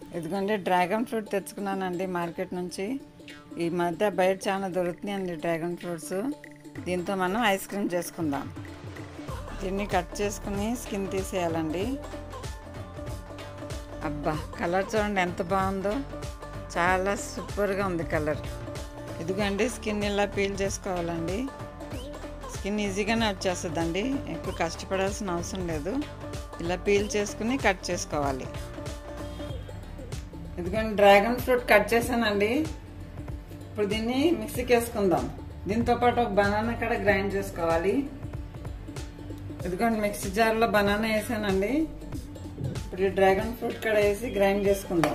ఇదిగోండి dragon fruit తెచ్చుకున్నానండి market నుంచి ఈ మధ్య బయట చాలా దొరుకుతున్నాయండి డ్రాగన్ ఫ్రూట్స్ దీంతో మనం ఐస్ క్రీమ్ చేసుకుందాం దీన్ని కట్ చేసుకుని స్కిన్ తీసేయాలండి అబ్బా కలర్ చూడండి ఎంత బాగుందో చాలా సూపర్గా ఉంది కలర్ ఇదిగోండి స్కిన్ ఇలా పీల్ చేసుకోవాలండి స్కిన్ ఈజీగానే వచ్చేస్తుందండి ఎక్కువ కష్టపడాల్సిన అవసరం లేదు ఇలా పీల్ చేసుకుని కట్ చేసుకోవాలి ఇదిగోండి డ్రాగన్ ఫ్రూట్ కట్ చేశానండి ఇప్పుడు దీన్ని మిక్సీకి వేసుకుందాం దీంతో పాటు ఒక బనానా కూడా గ్రైండ్ చేసుకోవాలి ఇదిగోండి మిక్సీ జార్లో బనానా వేసానండి ఇప్పుడు ఈ డ్రాగన్ ఫ్రూట్ కూడా వేసి గ్రైండ్ చేసుకుందాం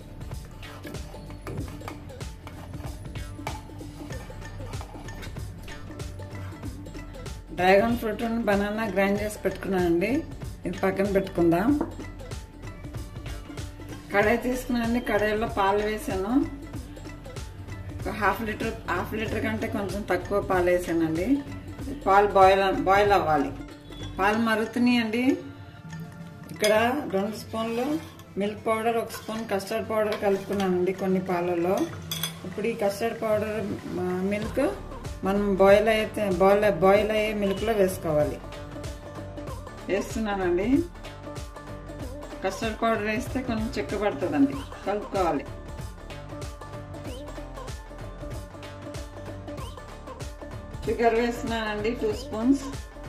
డ్రాగన్ ఫ్రూట్ బనానా గ్రైండ్ చేసి పెట్టుకున్నానండి ఇది పక్కన పెట్టుకుందాం కడాయి తీసుకున్నానండి కడాయిలో పాలు వేసాను ఒక హాఫ్ లీటర్ హాఫ్ లీటర్ కంటే కొంచెం తక్కువ పాలు వేసానండి పాలు బాయిల్ బాయిల్ అవ్వాలి పాలు మరుగుతున్నాయండి ఇక్కడ రెండు స్పూన్లు మిల్క్ పౌడర్ ఒక స్పూన్ కస్టర్డ్ పౌడర్ కలుపుకున్నానండి కొన్ని పాలలో ఇప్పుడు ఈ కస్టర్డ్ పౌడర్ మిల్క్ మనం బాయిల్ అయితే బాయిల్ బాయిల్ అయ్యే మిల్క్లో వేసుకోవాలి వేస్తున్నానండి కస్టర్డ్ పౌడర్ వేస్తే కొంచెం చెక్క పడుతుందండి కలుపుకోవాలి షుగర్ వేస్తున్నానండి two spoons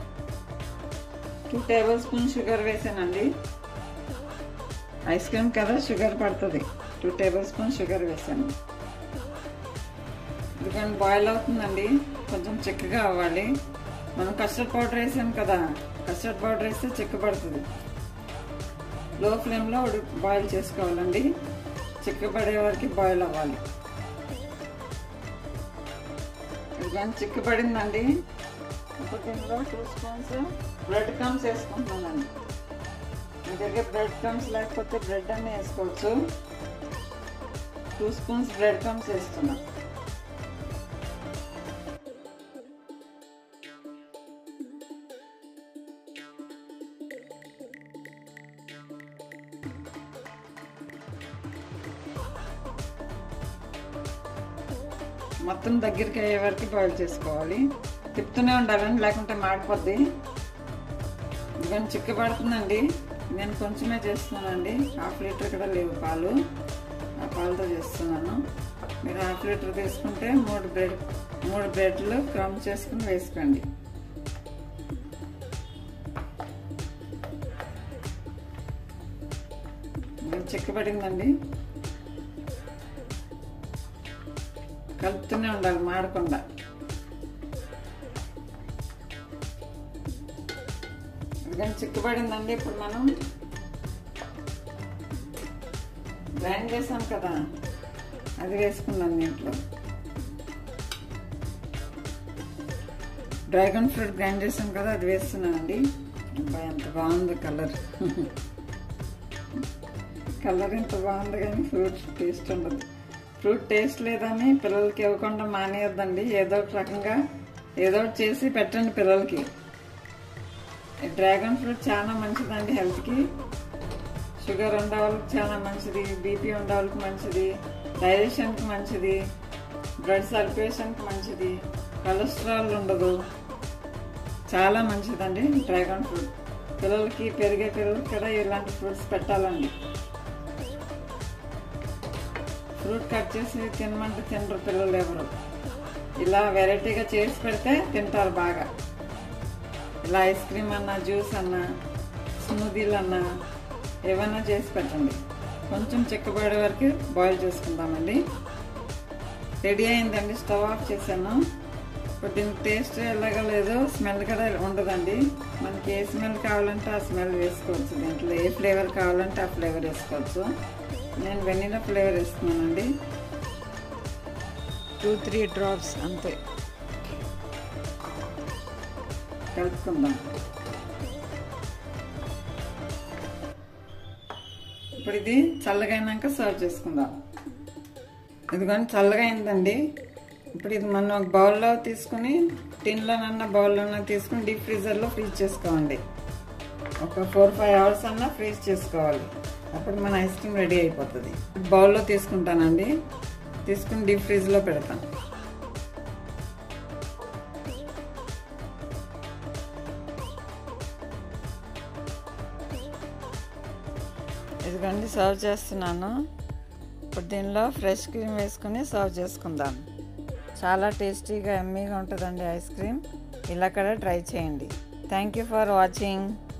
two table spoon sugar వేసానండి ఐస్ క్రీమ్ కదా షుగర్ పడుతుంది టూ టేబుల్ స్పూన్ షుగర్ వేసాను ఎందుకంటే బాయిల్ అవుతుందండి కొంచెం చిక్కగా అవ్వాలి మనం కస్టర్డ్ పౌడర్ వేసాం కదా కస్టర్డ్ పౌడర్ వేస్తే చిక్క పడుతుంది లో ఫ్లేమ్లో బాయిల్ చేసుకోవాలండి చిక్కబడే వరకు బాయిల్ అవ్వాలి ఇదిగోండి చిక్కబడిందండి ఇప్పుడు దీనిలో టూ స్పూన్స్ బ్రెడ్ క్రమ్స్ వేసుకుంటున్నానండి మీ దగ్గర బ్రెడ్ క్రమ్స్ లేకపోతే బ్రెడ్ అన్నీ వేసుకోవచ్చు టూ స్పూన్స్ బ్రెడ్ క్రమ్స్ వేస్తున్నాం మొత్తం దగ్గరికి అయ్యే వరకు బాయిల్ చేసుకోవాలి తిప్పుతూనే ఉండాలండి లేకుంటే మాడిపోద్ది ఇదిగోని చిక్క పడుతుందండి నేను కొంచెమే చేస్తున్నానండి హాఫ్ లీటర్ కూడా లేవు పాలు ఆ పాలతో చేస్తున్నాను మీరు హాఫ్ లీటర్ తీసుకుంటే మూడు బ్రెడ్ మూడు బ్రెడ్లు క్రమ్ చేసుకుని వేసుకోండి చిక్కబడిందండి కలుపుతూనే ఉండాలి మాడకుండా ఇదిగని చిక్కుపడిందండి ఇప్పుడు మనం గ్రైండ్ చేసాం కదా అది వేసుకున్నాం దీంట్లో డ్రాగన్ ఫ్రూట్ గ్రైండ్ చేసాం కదా అది వేస్తున్నానండి అబ్బాయి ఎంత బాగుంది కలర్ కలర్ ఎంత బాగుంది కానీ ఫ్రూట్ టేస్ట్ ఉండదు ఫ్రూట్ టేస్ట్ లేదని పిల్లలకి ఇవ్వకుండా మానేయొద్దండి ఏదో ఒక రకంగా ఏదో ఒకటి చేసి పెట్టండి పిల్లలకి డ్రాగన్ ఫ్రూట్ చాలా మంచిదండి హెల్త్కి షుగర్ ఉండే వాళ్ళకి చాలా మంచిది బీపీ ఉండే వాళ్ళకి మంచిది డైజెషన్కి మంచిది బ్లడ్ సర్క్యులేషన్కి మంచిది కొలెస్ట్రాల్ ఉండదు చాలా మంచిదండి డ్రాగన్ ఫ్రూట్ పిల్లలకి పెరిగే పిల్లలకి కూడా ఇలాంటి ఫ్రూట్స్ పెట్టాలండి ఫ్రూట్ కట్ చేసి తినమంటే తినరు పిల్లలు ఎవరు ఇలా వెరైటీగా చేసి పెడితే తింటారు బాగా ఇలా ఐస్ క్రీమ్ అన్నా జ్యూస్ అన్నా స్మూదీలు అన్నా ఏమైనా చేసి పెట్టండి కొంచెం చిక్కబడే వరకు బాయిల్ చేసుకుందామండి రెడీ అయిందండి స్టవ్ ఆఫ్ చేశాను ఇప్పుడు దీనికి టేస్ట్ ఎలాగో లేదో స్మెల్ కూడా ఉండదండి మనకి ఏ స్మెల్ కావాలంటే ఆ స్మెల్ వేసుకోవచ్చు దీంట్లో ఏ ఫ్లేవర్ కావాలంటే ఆ ఫ్లేవర్ వేసుకోవచ్చు నేను వెనీలా ఫ్లేవర్ వేస్తున్నానండి టూ త్రీ డ్రాప్స్ అంతే కలుపుకుందాం ఇప్పుడు ఇది చల్లగా అయినాక సర్వ్ చేసుకుందాం ఇదిగోండి చల్లగా అయిందండి ఇప్పుడు ఇది మనం ఒక బౌల్లో తీసుకుని టిన్లోనన్నా బౌల్లోనన్నా తీసుకుని డీప్ ఫ్రీజర్లో ఫ్రీజ్ చేసుకోండి ఒక ఫోర్ ఫైవ్ అవర్స్ అన్నా ఫ్రీజ్ చేసుకోవాలి అప్పుడు మన ఐస్ క్రీమ్ రెడీ అయిపోతుంది బౌల్లో తీసుకుంటానండి తీసుకుని డీప్ ఫ్రిడ్జ్లో పెడతాను ఇదిగోండి సర్వ్ చేస్తున్నాను ఇప్పుడు దీనిలో ఫ్రెష్ క్రీమ్ వేసుకుని సర్వ్ చేసుకుందాం చాలా టేస్టీగా ఎమ్మీగా ఉంటుందండి ఐస్ క్రీమ్ ఇలా కూడా ట్రై చేయండి థ్యాంక్ యూ ఫర్ వాచింగ్